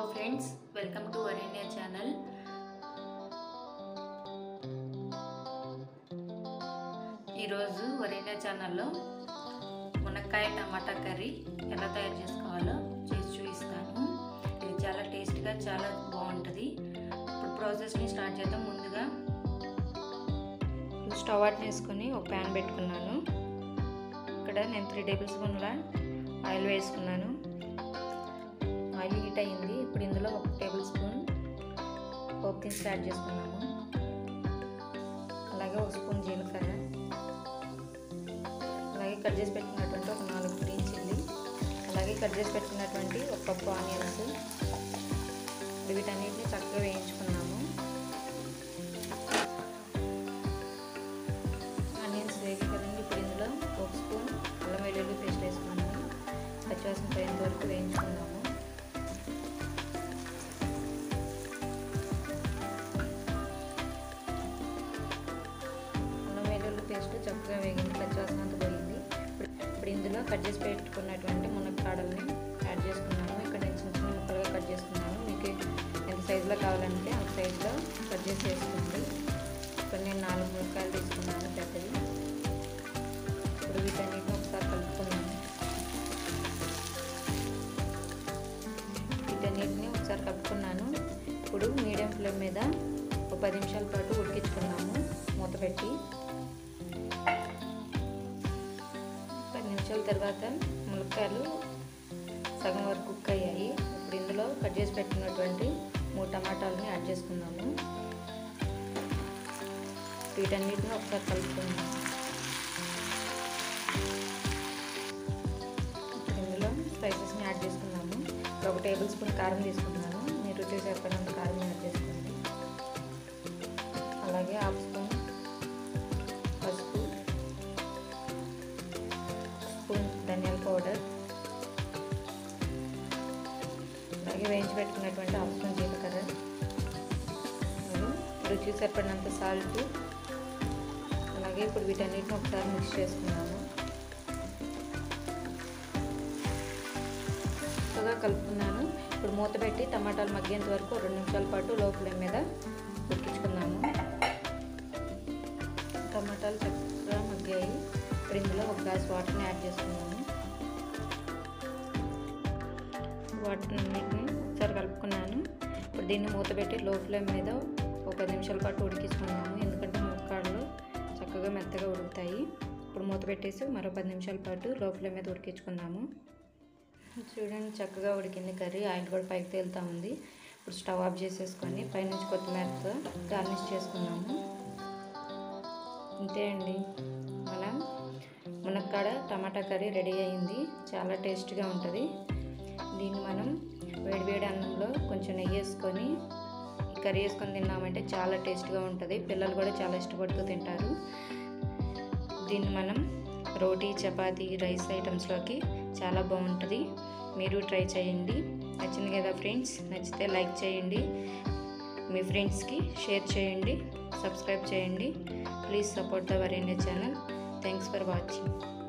friends welcome to Varenya channel ఈరోజు వరేణ్య ఛానల్లో మునక్కాయ టమాటా కర్రీ ఎలా తయారు చేసుకోవాలో చేసి చూపిస్తాను ఇది చాలా టేస్ట్గా చాలా బాగుంటుంది ఇప్పుడు ప్రాసెస్ని స్టార్ట్ చేద్దాం ముందుగా స్టవ్ ఆట్ వేసుకొని ఒక ప్యాన్ పెట్టుకున్నాను ఇక్కడ నేను త్రీ టేబుల్ స్పూన్ల ఆయిల్ వేసుకున్నాను ఆయిల్ హీట్ అయింది ఇప్పుడు ఇందులో ఒక టేబుల్ స్పూన్ పోపు దినుసులు యాడ్ చేసుకున్నాము అలాగే ఒక స్పూన్ జీలకర్ర అలాగే కట్ చేసి పెట్టుకున్నటువంటి ఒక నాలుగు గ్రీన్ చిల్లీ అలాగే కట్ చేసి పెట్టుకున్నటువంటి ఒక కప్పు ఆనియన్స్ వీటన్నిటిని చక్కగా వేయించుకున్నాము ఆనియన్స్ వేగి కదండి ఇప్పుడు ఇందులో ఒక స్పూన్ అల్లం వెల్లుల్లి పేస్ట్ వేసుకున్నాము పచ్చివాసన పోయేంత వరకు వేయించుకున్నాము అల్లం వెల్లుల్లి పేస్ట్ చక్కగా వేగింది పచ్చివాసన అంతా పోయింది ఇప్పుడు ఇప్పుడు ఇందులో కట్ చేసి పెట్టుకున్నటువంటి మునక్కాడల్ని యాడ్ చేసుకున్నాము ఇక్కడ నేను చిన్న చిన్న ముక్కలుగా కట్ చేసుకున్నాను మీకు ఎంత సైజులో కావాలంటే అంత సైజులో కట్ చేసి వేసుకోండి ఇక్కడ నేను నాలుగు మునక్కాయలు తీసుకున్నాను పెద్దవి ఇప్పుడు వీటన్నిటిని ఒకసారి కలుపుకున్నాను వీటన్నిటిని ఒకసారి కలుపుకున్నాను ఇప్పుడు మీడియం ఫ్లేమ్ మీద ఒక పది నిమిషాల పాటు ఉడికించుకున్నాము మూత పెట్టి పది నిమిషాల తర్వాత ములక్కాయలు సగం వరకు కుక్ అయ్యాయి ఇప్పుడు ఇందులో కట్ చేసి పెట్టినటువంటి మూడు టమాటాలని యాడ్ చేసుకున్నాము వీటన్నిటిని ఒకసారి కలుపుకున్నాము ఇందులో స్పైసెస్ని యాడ్ చేసుకున్నాము ఇప్పుడు ఒక టేబుల్ స్పూన్ కారం తీసుకున్నాను మీరు రుచి సరిపడినంత కారం యాడ్ చేసుకోండి అలాగే హాఫ్ స్పూన్ పసుపు స్పూన్ ధనియాల పౌడర్ అలాగే వేయించి పెట్టుకున్నటువంటి హాఫ్ స్పూన్ జీలకర్ర మరియు రుచికి సరిపడినంత సాల్ట్ అలాగే ఇప్పుడు వీటన్నిటిని ఒకసారి మిక్స్ చేసుకున్నాము చక్కగా కలుపుకున్నాను ఇప్పుడు మూత పెట్టి టమాటాలు మగ్గేంత వరకు రెండు నిమిషాల పాటు లో ఫ్లేమ్ మీద ఉడికించుకున్నాము టమాటాలు చక్కగా మగ్గాయి ఇప్పుడు ఇందులో ఒక గ్లాస్ వాటర్ని యాడ్ చేసుకున్నాము వాటర్ అన్నిటిని ఒకసారి కలుపుకున్నాను ఇప్పుడు దీన్ని మూత పెట్టి లో ఫ్లేమ్ మీద ఒక పది నిమిషాల పాటు ఉడికించుకున్నాము ఎందుకంటే ముక్కాళ్ళు చక్కగా మెత్తగా ఉడుకుతాయి ఇప్పుడు మూత పెట్టేసి మరో పది నిమిషాల పాటు లో ఫ్లేమ్ మీద ఉడికించుకున్నాము చూడండి చక్కగా ఉడికింది కర్రీ ఆయిల్ కూడా పైకి తేలుతూ ఉంది ఇప్పుడు స్టవ్ ఆఫ్ చేసేసుకొని పైనుంచి కొత్తిమీరతో గార్నిష్ చేసుకున్నాము అంతే అండి మన మునక్కాడ టమాటా కర్రీ రెడీ అయింది చాలా టేస్ట్గా ఉంటుంది దీన్ని మనం వేడివేడి అన్నంలో కొంచెం నెయ్యి వేసుకొని ఈ కర్రీ వేసుకొని తిన్నామంటే చాలా టేస్ట్గా ఉంటుంది పిల్లలు కూడా చాలా ఇష్టపడుతూ తింటారు దీన్ని మనం రోటీ చపాతీ రైస్ ఐటమ్స్లోకి చాలా బాగుంటుంది మీరు ట్రై చేయండి నచ్చింది కదా ఫ్రెండ్స్ నచ్చితే లైక్ చేయండి మీ ఫ్రెండ్స్కి షేర్ చేయండి సబ్స్క్రైబ్ చేయండి please support the Varendra channel thanks for watching